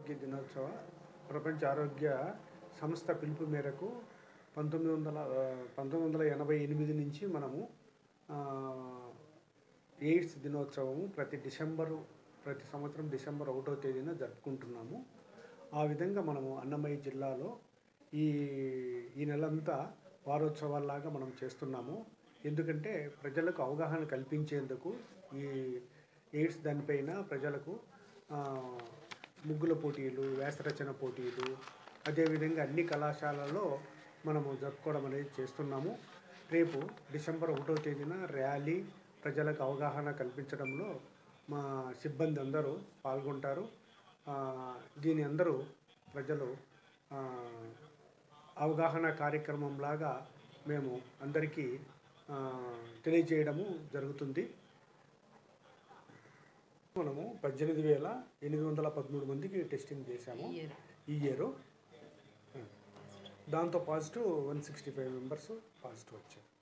ఆరోగ్య దినోత్సవ ప్రపంచ ఆరోగ్య సంస్థ పిలుపు మేరకు పంతొమ్మిది వందల ఆ, పంతొమ్మిది వందల ఎనభై ఎనిమిది నుంచి మనము ఆ, ఎయిడ్స్ దినోత్సవము ప్రతి డిసెంబరు ప్రతి సంవత్సరం డిసెంబర్ ఒకటో తేదీన జరుపుకుంటున్నాము ఆ విధంగా మనము అన్నమయ్య జిల్లాలో ఈ ఈ నెలంతా వారోత్సవాల్లాగా మనం చేస్తున్నాము ఎందుకంటే ప్రజలకు అవగాహన కల్పించేందుకు ఈ ఎయిడ్స్ దానిపైన ప్రజలకు ఆ, ముగ్గుల పోటీలు వ్యాసరచన పోటీలు అదేవిధంగా అన్ని కళాశాలల్లో మనము జరుపుకోవడం అనేది చేస్తున్నాము రేపు డిసెంబర్ ఒకటో తేదీన ర్యాలీ ప్రజలకు అవగాహన కల్పించడంలో మా సిబ్బంది అందరూ పాల్గొంటారు ఆ, దీని అందరూ ప్రజలు ఆ, అవగాహన కార్యక్రమం లాగా మేము అందరికీ ఆ, తెలియజేయడము జరుగుతుంది మనము పద్దెనిమిది వేల ఎనిమిది వందల పదమూడు మందికి టెస్టింగ్ చేశాము ఈ ఇయర్ దాంతో positive one sixty five members positive వచ్చారు